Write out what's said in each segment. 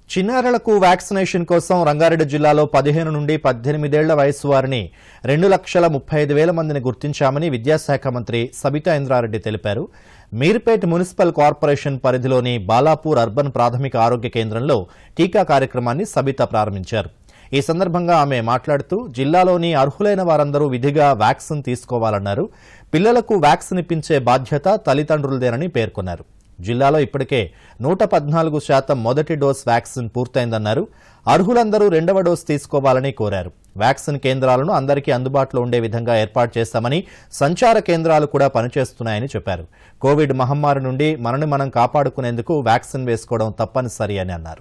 చిన్నారులకు వ్యాక్సినేషన్ కోసం రంగారెడ్డి జిల్లాలో పదిహేను నుండి పద్దెనిమిదేళ్ల వయసు వారిని రెండు లక్షల ముప్పై ఐదు వేల మందిని గుర్తించామని విద్యాశాఖ మంత్రి సబితా ఇంద్రారెడ్డి తెలిపారు మీర్పేట్ మున్సిపల్ కార్పొరేషన్ పరిధిలోని బాలాపూర్ అర్బన్ ప్రాథమిక ఆరోగ్య కేంద్రంలో టీకా కార్యక్రమాన్ని సబిత ప్రారంభించారు ఈ సందర్భంగా ఆమె మాట్లాడుతూ జిల్లాలోని అర్హులైన వారందరూ విధిగా వ్యాక్సిన్ తీసుకోవాలన్నారు పిల్లలకు వ్యాక్సిన్ ఇప్పించే బాధ్యత తల్లిదండ్రులదేనని పేర్కొన్నారు జిల్లాలో ఇప్పటికే నూట పద్నాలుగు శాతం మొదటి డోస్ వ్యాక్సిన్ పూర్తయిందన్నారు అర్హులందరూ రెండవ డోస్ తీసుకోవాలని కోరారు వ్యాక్సిన్ కేంద్రాలను అందరికీ అందుబాటులో ఉండే విధంగా ఏర్పాటు చేస్తామని సంచార కేంద్రాలు కూడా పనిచేస్తున్నాయని చెప్పారు కోవిడ్ మహమ్మారి నుండి మనని మనం కాపాడుకునేందుకు వ్యాక్సిన్ వేసుకోవడం తప్పనిసరి అని అన్నారు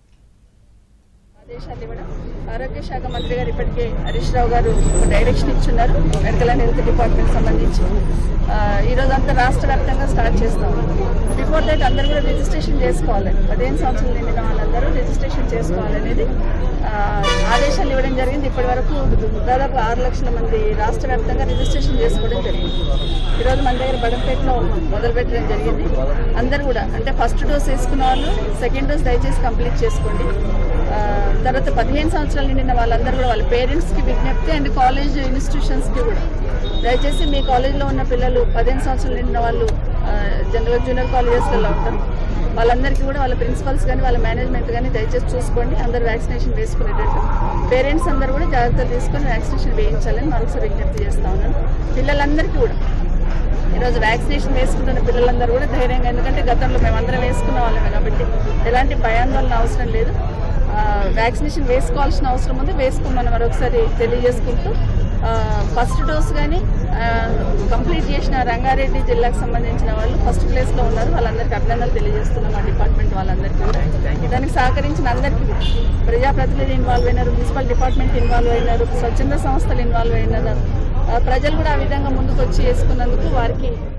ఆదేశాలు ఇవ్వడం ఆరోగ్య శాఖ మంత్రి గారు ఇప్పటికే హరీష్ రావు గారు ఒక డైరెక్షన్ ఇచ్చున్నారు మెడికల్ అండ్ హెల్త్ డిపార్ట్మెంట్ సంబంధించి ఆ, ఈ రోజు అంతా రాష్ట్ర వ్యాప్తంగా స్టార్ట్ చేస్తాం బిఫోర్ దట్ అందరూ కూడా రిజిస్ట్రేషన్ చేసుకోవాలి పదిహేను సంవత్సరాలు నిండిన వాళ్ళందరూ రిజిస్ట్రేషన్ చేసుకోవాలనేది ఆ, ఆదేశాలు ఇవ్వడం జరిగింది ఇప్పటి వరకు దాదాపు ఆరు లక్షల మంది రాష్ట్ర వ్యాప్తంగా రిజిస్ట్రేషన్ చేసుకోవడం జరిగింది ఈరోజు మన దగ్గర బడంపేటలో మొదలు పెట్టడం జరిగింది అందరూ కూడా అంటే ఫస్ట్ డోస్ వేసుకున్న వాళ్ళు సెకండ్ డోస్ దయచేసి కంప్లీట్ చేసుకోండి ఆ, తర్వాత పదిహేను సంవత్సరాలు నిండిన వాళ్ళందరూ కూడా వాళ్ళ పేరెంట్స్కి విజ్ఞప్తి అండ్ కాలేజ్ ఇన్స్టిట్యూషన్స్కి కూడా దయచేసి మీ కాలేజ్లో ఉన్న పిల్లలు పదిహేను సంవత్సరాలు నిండిన వాళ్ళు జనరల్ జూనియర్ కాలేజెస్లలో ఉంటారు వాళ్ళందరికీ కూడా వాళ్ళ ప్రిన్సిపల్స్ కానీ వాళ్ళ మేనేజ్మెంట్ కానీ దయచేసి చూసుకోండి అందరు వ్యాక్సినేషన్ వేసుకునేటట్టు పేరెంట్స్ అందరూ కూడా జాగ్రత్తలు తీసుకొని వ్యాక్సినేషన్ వేయించాలని మరొకసారి విజ్ఞప్తి చేస్తా ఉన్నాను పిల్లలందరికీ కూడా ఈరోజు వ్యాక్సినేషన్ వేసుకుంటున్న పిల్లలందరూ కూడా ధైర్యంగా ఎందుకంటే గతంలో మేమందరం వేసుకున్న వాళ్ళమే కాబట్టి ఎలాంటి భయాందోళన అవసరం లేదు ఆ, వ్యాక్సినేషన్ వేసుకోవాల్సిన అవసరం ఉంది వేసుకోమని మరొకసారి తెలియజేసుకుంటూ ఆ, ఫస్ట్ డోస్ కానీ ఆ, కంప్లీట్ చేసిన రంగారెడ్డి జిల్లాకు సంబంధించిన వాళ్ళు ఫస్ట్ ప్లేస్లో ఉన్నారు వాళ్ళందరికీ అభినందనలు తెలియజేస్తున్నాం మా డిపార్ట్మెంట్ వాళ్ళందరికీ కూడా దానికి సహకరించిన అందరికీ కూడా ప్రజాప్రతినిధులు ఇన్వాల్వ్ అయినారు మున్సిపల్ డిపార్ట్మెంట్ ఇన్వాల్వ్ అయినారు స్వచ్ఛంద సంస్థలు ఇన్వాల్వ్ అయినారు ఆ, ప్రజలు కూడా ఆ విధంగా ముందుకు వచ్చి వేసుకున్నందుకు వారికి